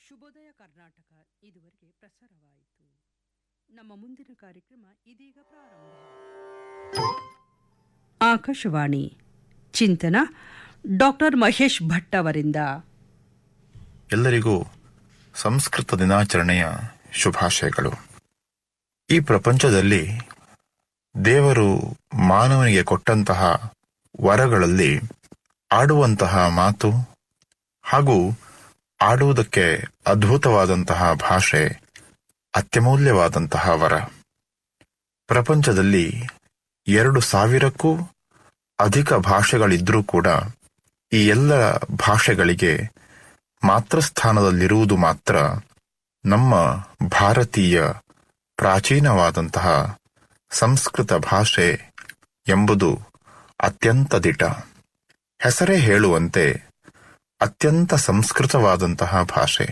ಶುಭೋದಯ ಕರ್ನಾಟಕ ಇದುವರೆಗೆ ಪ್ರಸಾರವಾಯಿತು ನಮ್ಮ ಮುಂದಿನ ಕಾರ್ಯಕ್ರಮ ಇದೀಗ ಪ್ರಾರಂಭ ಆಕಾಶವಾಣಿ ಚಿಂತನ ಡಾಕ್ಟರ್ ಮಹೇಶ್ ಭಟ್ ಅವರಿಂದ ಎಲ್ಲರಿಗೂ ಸಂಸ್ಕೃತ ದಿನಾಚರಣೆಯ ಶುಭಾಶಯಗಳು ಈ ಪ್ರಪಂಚದಲ್ಲಿ ದೇವರು ಮಾನವನಿಗೆ ಕೊಟ್ಟಂತಹ ವರಗಳಲ್ಲಿ ಆಡುವಂತಹ ಮಾತು ಹಾಗೂ ಆಡುವುದಕ್ಕೆ ಅದ್ಭುತವಾದಂತಹ ಭಾಷೆ ಅತ್ಯಮೂಲ್ಯವಾದಂತಹ ವರ ಪ್ರಪಂಚದಲ್ಲಿ ಎರಡು ಸಾವಿರಕ್ಕೂ ಅಧಿಕ ಭಾಷೆಗಳಿದ್ರೂ ಕೂಡ ಈ ಎಲ್ಲ ಭಾಷೆಗಳಿಗೆ ಮಾತೃಸ್ಥಾನದಲ್ಲಿರುವುದು ಮಾತ್ರ ನಮ್ಮ ಭಾರತೀಯ ಪ್ರಾಚೀನವಾದಂತಹ ಸಂಸ್ಕೃತ ಭಾಷೆ ಎಂಬುದು ಅತ್ಯಂತ ದಿಟ ಹೆಸರೇ ಹೇಳುವಂತೆ ಅತ್ಯಂತ ಸಂಸ್ಕೃತವಾದಂತಹ ಭಾಷೆ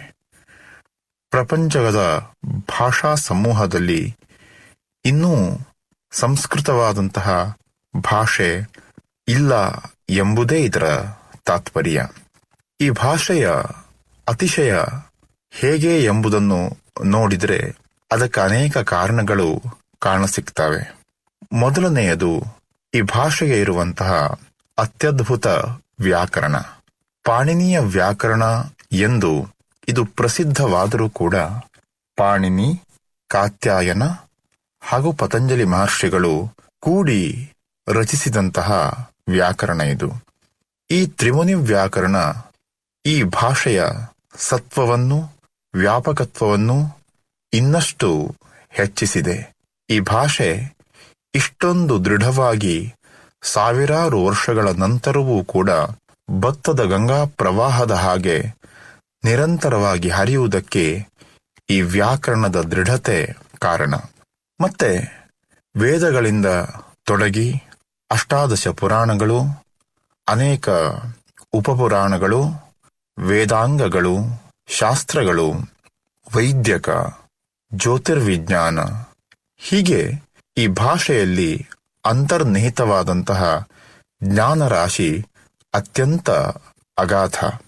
ಪ್ರಪಂಚದ ಭಾಷಾ ಸಮೂಹದಲ್ಲಿ ಇನ್ನೂ ಸಂಸ್ಕೃತವಾದಂತಹ ಭಾಷೆ ಇಲ್ಲ ಎಂಬುದೇ ಇದರ ತಾತ್ಪರ್ಯ ಈ ಭಾಷೆಯ ಅತಿಶಯ ಹೇಗೆ ಎಂಬುದನ್ನು ನೋಡಿದರೆ ಅದಕ್ಕೆ ಅನೇಕ ಕಾರಣಗಳು ಕಾಣಸಿಗ್ತವೆ ಮೊದಲನೆಯದು ಈ ಭಾಷೆಗೆ ಇರುವಂತಹ ಅತ್ಯದ್ಭುತ ವ್ಯಾಕರಣ ಪಾಣಿನಿಯ ವ್ಯಾಕರಣ ಎಂದು ಇದು ಪ್ರಸಿದ್ಧವಾದರೂ ಕೂಡ ಪಾಣಿನಿ ಕಾತ್ಯಾಯನ ಹಾಗೂ ಪತಂಜಲಿ ಮಹರ್ಷಿಗಳು ಕೂಡಿ ರಚಿಸಿದಂತಹ ವ್ಯಾಕರಣ ಇದು ಈ ತ್ರಿಮುನಿ ವ್ಯಾಕರಣ ಈ ಭಾಷೆಯ ಸತ್ವವನ್ನು ವ್ಯಾಪಕತ್ವವನ್ನು ಇನ್ನಷ್ಟು ಹೆಚ್ಚಿಸಿದೆ ಈ ಭಾಷೆ ಇಷ್ಟೊಂದು ದೃಢವಾಗಿ ಸಾವಿರಾರು ವರ್ಷಗಳ ನಂತರವೂ ಕೂಡ ಭತ್ತದ ಗಂಗಾ ಪ್ರವಾಹದ ಹಾಗೆ ನಿರಂತರವಾಗಿ ಹರಿಯುವುದಕ್ಕೆ ಈ ವ್ಯಾಕರಣದ ದೃಢತೆ ಕಾರಣ ಮತ್ತೆ ವೇದಗಳಿಂದ ತೊಡಗಿ ಅಷ್ಟಾದಶ ಪುರಾಣಗಳು ಅನೇಕ ಉಪಪುರಾಣಗಳು ವೇದಾಂಗಗಳು ಶಾಸ್ತ್ರಗಳು ವೈದ್ಯಕ ಜ್ಯೋತಿರ್ವಿಜ್ಞಾನ ಹೀಗೆ ಈ ಭಾಷೆಯಲ್ಲಿ ಅಂತರ್ನಿಹಿತವಾದಂತಹ ಜ್ಞಾನರಾಶಿ ಅತ್ಯಂತ ಅಗಾಧ